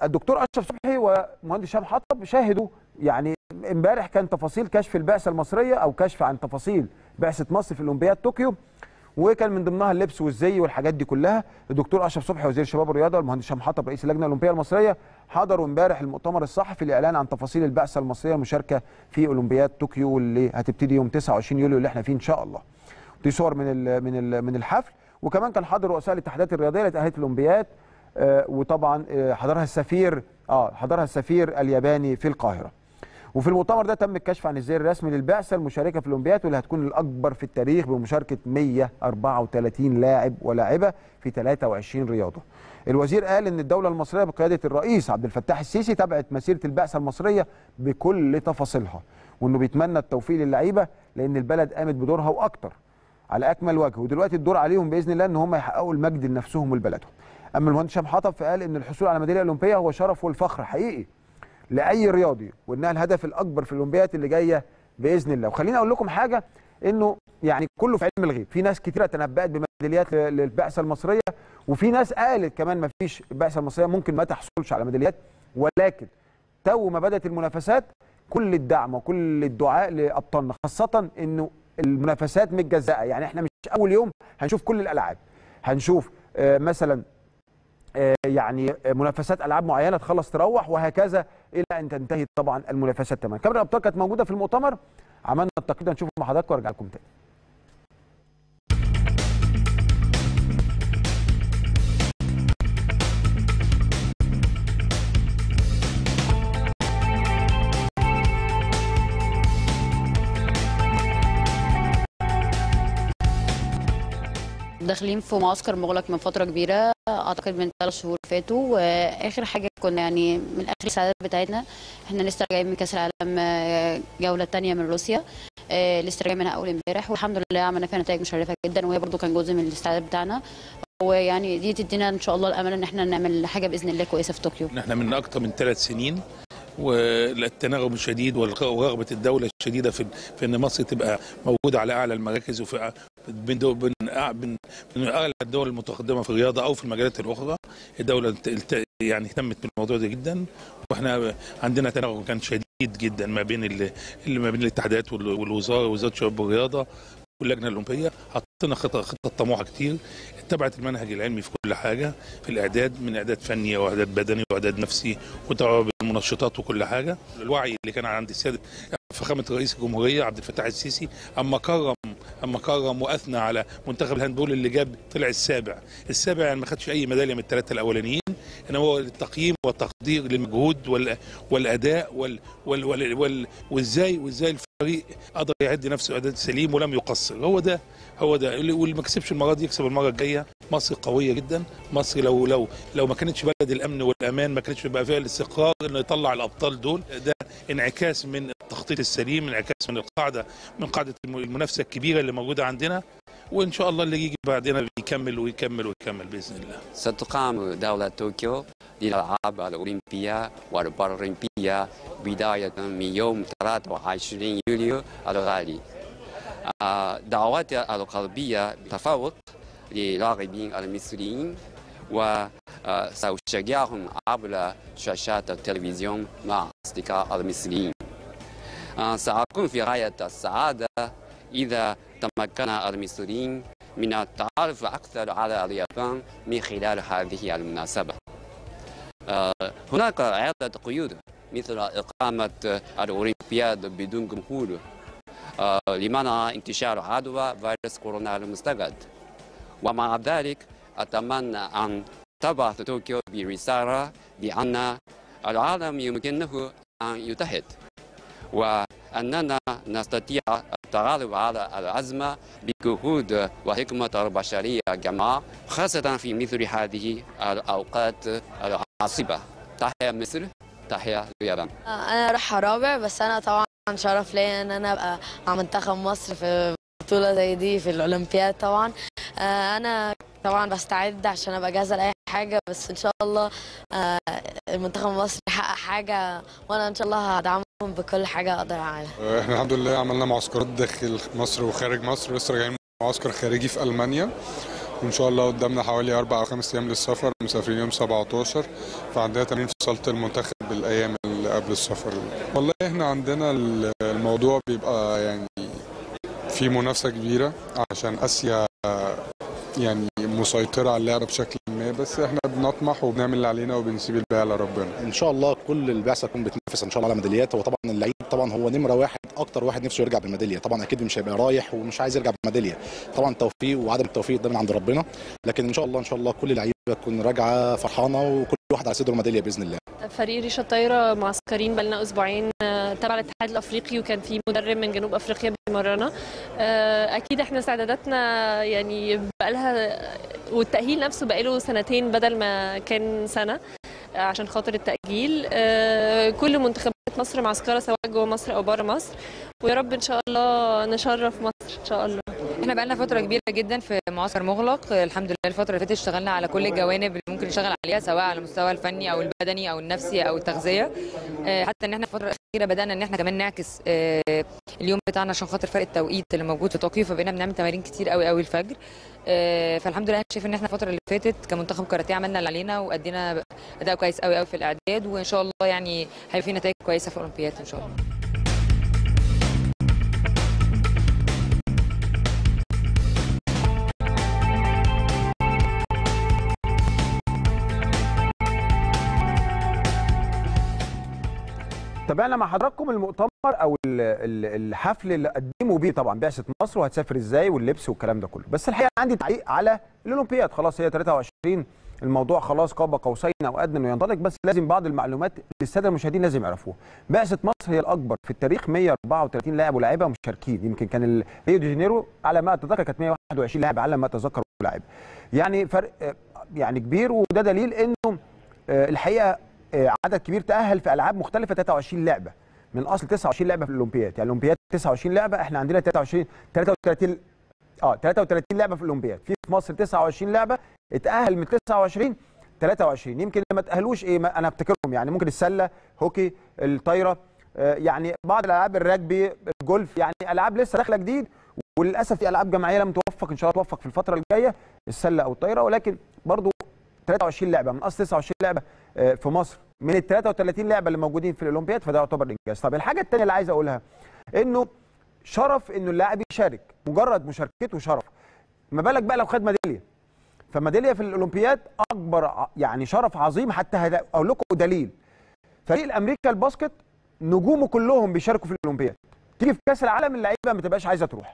الدكتور اشرف صبحي ومهندس هشام حطب شاهدوا يعني امبارح كان تفاصيل كشف البعثه المصريه او كشف عن تفاصيل بعثه مصر في اولمبياد طوكيو وكان من ضمنها اللبس والزي والحاجات دي كلها الدكتور اشرف صبحي وزير الشباب والرياضه والمهندس هشام حطب رئيس اللجنه الاولمبيه المصريه حضروا امبارح المؤتمر الصحفي لاعلان عن تفاصيل البعثه المصريه المشاركه في اولمبياد طوكيو اللي هتبتدي يوم 29 يوليو اللي احنا فيه ان شاء الله دي صور من ال من ال من الحفل وكمان كان حاضر رؤساء الاتحادات الرياضيه اللي اتاهلت الاولمبياد آه وطبعا آه حضرها السفير اه حضرها السفير الياباني في القاهره وفي المؤتمر ده تم الكشف عن الزي الرسمي للبعثه المشاركه في الاولمبياد واللي هتكون الاكبر في التاريخ بمشاركه 134 لاعب ولاعبه في 23 رياضه. الوزير قال ان الدوله المصريه بقياده الرئيس عبد الفتاح السيسي تابعت مسيره البعثه المصريه بكل تفاصيلها وانه بيتمنى التوفيق للعيبه لان البلد قامت بدورها واكتر على اكمل وجه ودلوقتي الدور عليهم باذن الله ان هم يحققوا المجد لنفسهم ولبلدهم. اما المهندس هشام حطب فقال ان الحصول على ميداليه اولمبيه هو شرف والفخر حقيقي لاي رياضي وانها الهدف الاكبر في الاولمبيات اللي جايه باذن الله وخليني اقول لكم حاجه انه يعني كله في علم الغيب في ناس كتيره تنبأت بميداليات للبعثه المصريه وفي ناس قالت كمان ما فيش البعثه المصريه ممكن ما تحصلش على ميداليات ولكن تو ما بدات المنافسات كل الدعم وكل الدعاء لابطالنا خاصه انه المنافسات متجزأه يعني احنا مش اول يوم هنشوف كل الالعاب هنشوف آه مثلا يعني منافسات العاب معينه تخلص تروح وهكذا الى ان تنتهي طبعا المنافسات تماما كاميرا الابطال كانت موجوده في المؤتمر عملنا التقييم ده نشوفه مع حضراتكم وارجع لكم تاني داخلين في معسكر مغلق من فتره كبيره اعتقد من ثلاث شهور فاتوا واخر حاجه كنا يعني من اخر السعادات بتاعتنا احنا لسه راجعين من كاس العالم جوله ثانيه من روسيا لسه راجعين منها اول امبارح والحمد لله عملنا فيها نتائج مشرفه جدا وهي برده كان جزء من الاستعداد بتاعنا ويعني دي تدينا ان شاء الله الامل ان احنا نعمل حاجه باذن الله كويسه في طوكيو احنا من اكثر من ثلاث سنين والتناغم الشديد ورغبه الدوله الشديده في في ان مصر تبقى موجوده على اعلى المراكز وفي من من من اعلى الدول المتقدمه في الرياضه او في المجالات الاخرى الدوله يعني اهتمت بالموضوع ده جدا واحنا عندنا تناغم كان شديد جدا ما بين اللي ما بين الاتحادات والوزاره وزاره الشباب والرياضه واللجنه الاولمبيه حطينا خطط خطط طموحه كتير اتبعت المنهج العلمي في كل حاجه في الاعداد من اعداد فني واعداد بدني واعداد نفسي وتوابع المنشطات وكل حاجه الوعي اللي كان عند السيد فخامه رئيس الجمهوريه عبد الفتاح السيسي اما كرم اما كرم واثنى على منتخب الهاندبول اللي جاب طلع السابع السابع يعني ما خدش اي ميداليه من الثلاثه الاولانيين انما هو التقييم والتقدير للمجهود وال والاداء وال وال وال وال وازاي وازاي الفريق قدر يعد نفسه اعداد سليم ولم يقصر هو ده هو ده واللي ما كسبش المره دي يكسب المره الجايه مصر قويه جدا مصر لو لو لو ما كانتش بلد الامن والامان ما كانتش بقى فيها الاستقرار انه يطلع الابطال دول ده انعكاس من التخطيط السليم انعكاس من القاعده من قاعده المنافسه الكبيره اللي موجوده عندنا وان شاء الله اللي يجي بعدنا يكمل ويكمل ويكمل باذن الله. ستقام دوله طوكيو للالعاب الاولمبيه والبارالمبيه بدايه من يوم 23 يوليو الغالي. دعوات القلبيه تفوق للاعبين المصريين وسأشجعهم عبر شاشات التلفزيون مع أصدقاء المصريين سأكون في غاية السعادة إذا تمكن المصريين من التعرف أكثر على اليابان من خلال هذه المناسبة هناك عدة قيود مثل إقامة الأولمبياد بدون جمهور لمنع انتشار عدوى فيروس كورونا المستجد ومع ذلك أتمنى أن تبعث طوكيو برسالة بأن العالم يمكنه أن يتحد وأننا نستطيع التغلب على الأزمة بجهود وحكمة البشرية جماعة خاصة في مثل هذه الأوقات العصيبة تحيا مصر تحيا اليابان أنا رايحة رابع بس أنا طبعا شرف ليا إن أنا أبقى مع منتخب مصر في بطولة زي دي في الأولمبياد طبعا أنا طبعا بستعد عشان ابقى جاهزه لاي حاجه بس ان شاء الله المنتخب المصري يحقق حاجه وانا ان شاء الله هدعمهم بكل حاجه اقدر اعملها احنا الحمد لله عملنا معسكرات داخل مصر وخارج مصر لسه راجعين معسكر خارجي في المانيا وان شاء الله قدامنا حوالي اربع او خمس ايام للسفر مسافرين يوم 17 فعندنا تمرين في صاله المنتخب الايام اللي قبل السفر والله احنا عندنا الموضوع بيبقى يعني في منافسه كبيره عشان اسيا يعني مسيطره على اللعبه بشكل ما بس احنا بنطمح وبنعمل اللي علينا وبنسيب الباقي على ربنا ان شاء الله كل البعثه تكون بتنافس ان شاء الله على ميداليات وطبعا اللعيب طبعا هو نمره واحد اكتر واحد نفسه يرجع بالميداليه طبعا اكيد مش هيبقى رايح ومش عايز يرجع بالميداليه طبعا التوفيق وعدم التوفيق ده من عند ربنا لكن ان شاء الله ان شاء الله كل لعيبه تكون راجعه فرحانه وكل واحد على صدره ميداليه باذن الله فريق ريشه الطايره معسكرين بقالنا اسبوعين تبع الاتحاد الافريقي وكان في مدرب من جنوب افريقيا بيمرنا اكيد احنا استعداداتنا يعني بقالها والتاهيل نفسه بقاله سنتين بدل ما كان سنه عشان خاطر التاجيل كل منتخبات مصر معسكره سواء جوه مصر او بره مصر ويا رب ان شاء الله نشرف مصر ان شاء الله احنا بقالنا فتره كبيره جدا في معسكر مغلق الحمد لله الفتره اللي فاتت اشتغلنا على كل الجوانب اللي ممكن نشتغل عليها سواء على المستوى الفني او البدني او النفسي او التغذيه حتى ان احنا الفتره الاخيره بدانا ان احنا كمان نعكس اليوم بتاعنا عشان خاطر فرق التوقيت اللي موجود في طوكيو فبقينا بنعمل تمارين كتير قوي قوي الفجر فالحمد لله شايف ان احنا الفتره اللي فاتت كمنتخب كاراتيه عملنا اللي علينا وادينا اداء كويس قوي قوي في الاعداد وان شاء الله يعني هيبقى في نتائج كويسه في الاولمبياد ان شاء الله تابعنا مع حضراتكم المؤتمر او الحفل اللي قدموا بيه طبعا بعثه مصر وهتسافر ازاي واللبس والكلام ده كله بس الحقيقه عندي تعليق على الاولمبياد خلاص هي 23 الموضوع خلاص قاب قوسين او ادنى انه ينطلق بس لازم بعض المعلومات للساده المشاهدين لازم يعرفوها بعثه مصر هي الاكبر في التاريخ 134 لاعب ولاعيبه مشاركين يمكن كان ريو دي جانيرو على ما اتذكر كانت 121 لاعب على ما اتذكر لاعب يعني فرق يعني كبير وده دليل انه الحقيقه عدد كبير تاهل في العاب مختلفه 23 لعبه من اصل 29 لعبه في الاولمبياد يعني الاولمبياد 29 لعبه احنا عندنا 23 33 اه 33 لعبه في الاولمبياد في في مصر 29 لعبه اتاهل من 29 23 يمكن اللي ما تاهلوش ايه ما انا افتكرهم يعني ممكن السله هوكي الطايره آه يعني بعض الالعاب الرجبي الجولف يعني العاب لسه داخله جديد وللاسف في العاب جماعيه لم توفق ان شاء الله توفق في الفتره الجايه السله او الطايره ولكن برضو 23 لعبه من اصل 29 لعبه في مصر من ال 33 لعبه اللي موجودين في الاولمبياد فده يعتبر انجاز طب الحاجه الثانيه اللي عايز اقولها انه شرف انه اللاعب يشارك مجرد مشاركته شرف ما بالك بقى لو خد ميداليه فميداليه في الاولمبياد اكبر يعني شرف عظيم حتى اقول لكم دليل فريق الامريكا الباسكت نجومه كلهم بيشاركوا في الاولمبياد تيجي في كاس العالم اللعيبه ما تبقاش عايزه تروح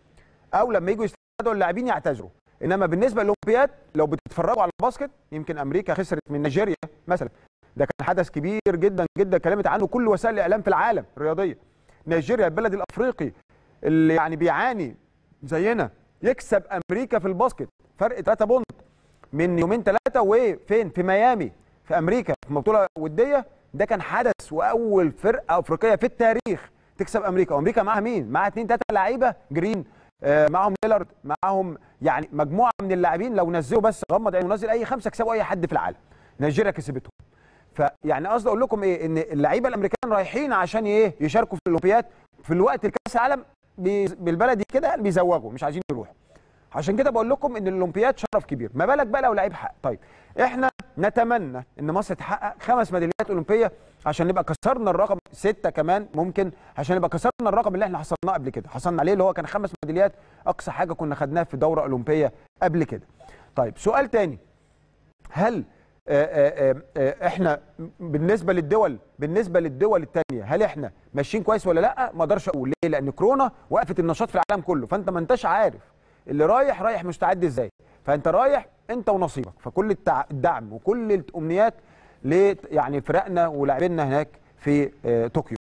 او لما يجوا يستدعوا اللاعبين يعتذروا انما بالنسبه للاولمبياد لو بتتفرجوا على الباسكت يمكن امريكا خسرت من نيجيريا مثلا ده كان حدث كبير جدا جدا كلمت عنه كل وسائل الاعلام في العالم الرياضيه نيجيريا البلد الافريقي اللي يعني بيعاني زينا يكسب امريكا في الباسكت فرق 3 بونت من يومين ثلاثه وفين في ميامي في امريكا في بطوله وديه ده كان حدث واول فرقه افريقيه في التاريخ تكسب امريكا وامريكا معاها مين معاها اثنين ثلاثه لعيبه جرين آه معاهم ليلارد معاهم يعني مجموعه من اللاعبين لو نزلوا بس غمض عينه ونزل اي خمسه يكسبوا اي حد في العالم نيجيريا كسبتهم فيعني قصدي اقول لكم ايه ان اللعيبه الامريكان رايحين عشان ايه يشاركوا في الاولمبياد في الوقت الكاس العالم بالبلدي كده بيزوغوا مش عايزين يروحوا عشان كده بقول لكم ان الاولمبياد شرف كبير ما بالك بقى لو لعيب حق طيب احنا نتمنى ان مصر تحقق خمس ميداليات اولمبيه عشان نبقى كسرنا الرقم سته كمان ممكن عشان نبقى كسرنا الرقم اللي احنا حصلناه قبل كده حصلنا عليه اللي هو كان خمس ميداليات اقصى حاجه كنا خدناها في دوره اولمبيه قبل كده طيب سؤال تاني هل آآ آآ احنا بالنسبه للدول بالنسبه للدول الثانيه هل احنا ماشيين كويس ولا لا ما اقدرش اقول ليه لان كورونا وقفت النشاط في العالم كله فانت ما انتش عارف اللي رايح رايح مستعد ازاي فانت رايح انت ونصيبك فكل الدعم وكل الامنيات ل يعني فرقنا ولاعبينا هناك في طوكيو